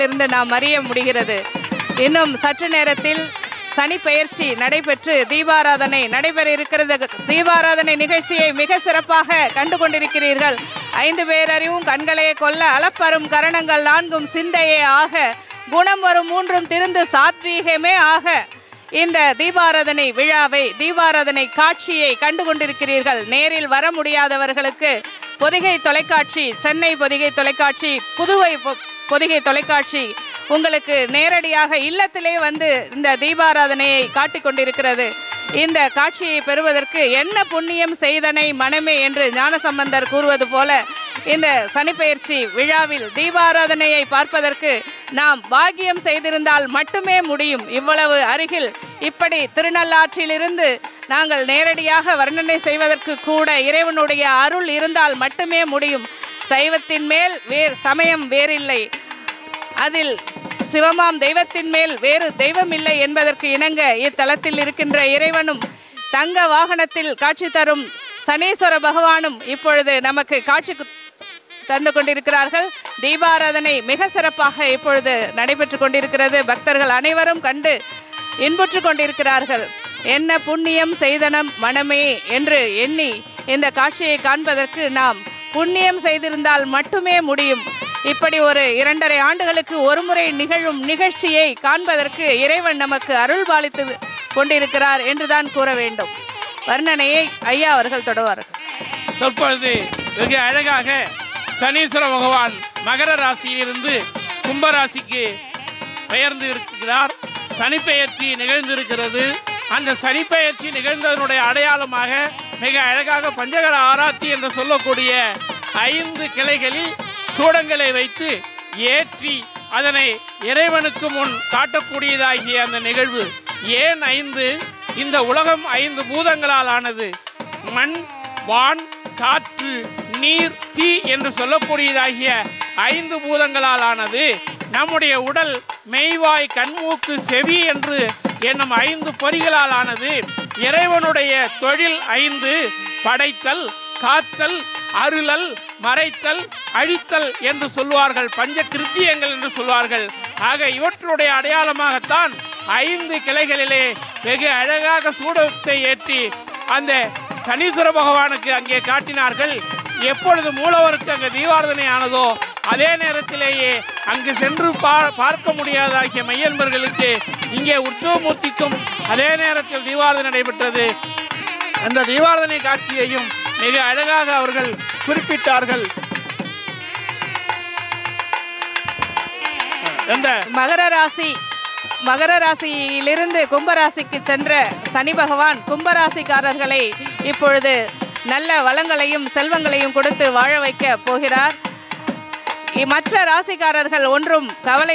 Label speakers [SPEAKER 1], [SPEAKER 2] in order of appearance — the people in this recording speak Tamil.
[SPEAKER 1] இருந்து நாம் அறிய முடிகிறது இன்னும் சற்று நேரத்தில் சனி பெயர்ச்சி நடைபெற்று தீபாராதனை நடைபெற இருக்கிறது தீபாராதனை நிகழ்ச்சியை மிக சிறப்பாக கண்டு கொண்டிருக்கிறீர்கள் ஐந்து பேரறிவும் கண்களே கொல்ல அளப்பரும் கரணங்கள் நான்கும் சிந்தையே ஆக குணம் வரும் மூன்றும் திருந்து சாத்வீகமே ஆக இந்த தீபாராதனை விழாவை தீபாராதனை காட்சியை கண்டு கொண்டிருக்கிறீர்கள் நேரில் வர முடியாதவர்களுக்கு பொதிகை தொலைக்காட்சி சென்னை பொதிகை தொலைக்காட்சி புதுவை பொ- பொதிகை தொலைக்காட்சி உங்களுக்கு நேரடியாக இல்லத்திலே வந்து இந்த தீபாராதனையை காட்டிக் கொண்டிருக்கிறது இந்த காட்சியை பெறுவதற்கு என்ன புண்ணியம் செய்தனை மனமே என்று ஞானசம்பந்தர் கூறுவது போல இந்த சனிப்பெயர்ச்சி விழாவில் தீபாராதனையை பார்ப்பதற்கு நாம் பாக்கியம் செய்திருந்தால் மட்டுமே முடியும் இவ்வளவு அருகில் இப்படி திருநள்ளாற்றிலிருந்து நாங்கள் நேரடியாக வர்ணனை செய்வதற்கு கூட இறைவனுடைய அருள் இருந்தால் மட்டுமே முடியும் சைவத்தின் மேல் வேறு சமயம் வேறில்லை அதில் சிவமாம் தெய்வத்தின் மேல் வேறு தெய்வம் இல்லை என்பதற்கு இணங்க இத்தலத்தில் இருக்கின்ற இறைவனும் தங்க வாகனத்தில் காட்சி தரும் சனீஸ்வர பகவானும் இப்பொழுது நமக்கு காட்சி கு- தந்து கொண்டிருக்கிறார்கள் தீபாராதனை மிக சிறப்பாக இப்பொழுது நடைபெற்று கொண்டிருக்கிறது பக்தர்கள் அனைவரும் கண்டு இன்புற்று கொண்டிருக்கிறார்கள் என்ன புண்ணியம் செய்தனம் மனமே என்று எண்ணி இந்த காட்சியை காண்பதற்கு நாம் புண்ணியம் செய்திருந்தால் மட்டுமே முடியும் இப்படி ஒரு இரண்டரை ஆண்டுகளுக்கு ஒருமுறை நிகழும் நிகழ்ச்சியை காண்பதற்கு இறைவன் நமக்கு அருள் பாலித்து கொண்டிருக்கிறார் என்றுதான் கூற வேண்டும் வர்ணனையை ஐயா அவர்கள் தொடர்வார்கள்
[SPEAKER 2] தற்பொழுது வெகு அழகாக சனீஸ்வர பகவான் மகர ராசியிலிருந்து கும்பராசிக்கு பெயர்ந்து இருக்கிறார் சனிப்பெயர்ச்சி நிகழ்ந்திருக்கிறது அந்த சனிப்பெயர்ச்சி நிகழ்ந்ததனுடைய அடையாளமாக மிக அழகாக பஞ்சகர ஆராத்தி என்று சொல்லக்கூடிய ஐந்து கிளைகளில் சூடங்களை வைத்து ஏற்றி அதனை இறைவனுக்கு முன் காட்டக்கூடியதாகிய அந்த நிகழ்வு ஏன் ஐந்து இந்த உலகம் ஐந்து பூதங்களால் ஆனது மண் வான் காற்று நீர் தீ என்று சொல்லக்கூடியதாகிய ஐந்து பூதங்களால் ஆனது நம்முடைய உடல் மெய்வாய் கண்மூக்கு செவி என்று என்னும் ஐந்து பொறிகளால் ஆனது இறைவனுடைய தொழில் ஐந்து படைத்தல் காத்தல் அருளல் மறைத்தல் அழித்தல் என்று சொல்வார்கள் பஞ்ச கிருத்தியங்கள் என்று சொல்வார்கள் ஆக இவற்றுடைய அடையாளமாகத்தான் ஐந்து கிளைகளிலே வெகு அழகாக சூடத்தை ஏற்றி அந்த சனீஸ்வர பகவானுக்கு அங்கே காட்டினார்கள் எப்பொழுது மூலவருக்கு அங்கே தீபாரதனை ஆனதோ அதே நேரத்திலேயே அங்கு சென்று பா பார்க்க முடியாதாகிய மையன்பர்களுக்கு இங்கே உற்சவமூர்த்திக்கும் அதே நேரத்தில் தீபாரதனை நடைபெற்றது அந்த தீபாரதனை காட்சியையும் மிக அழகாக அவர்கள் குறிப்பிட்டார்கள் அந்த
[SPEAKER 1] மகர ராசி மகர ராசியிலிருந்து கும்பராசிக்கு சென்ற சனி பகவான் கும்பராசிக்காரர்களை இப்பொழுது நல்ல வளங்களையும் செல்வங்களையும் கொடுத்து வாழ வைக்க போகிறார் இ- மற்ற ராசிக்காரர்கள் ஒன்றும் கவலை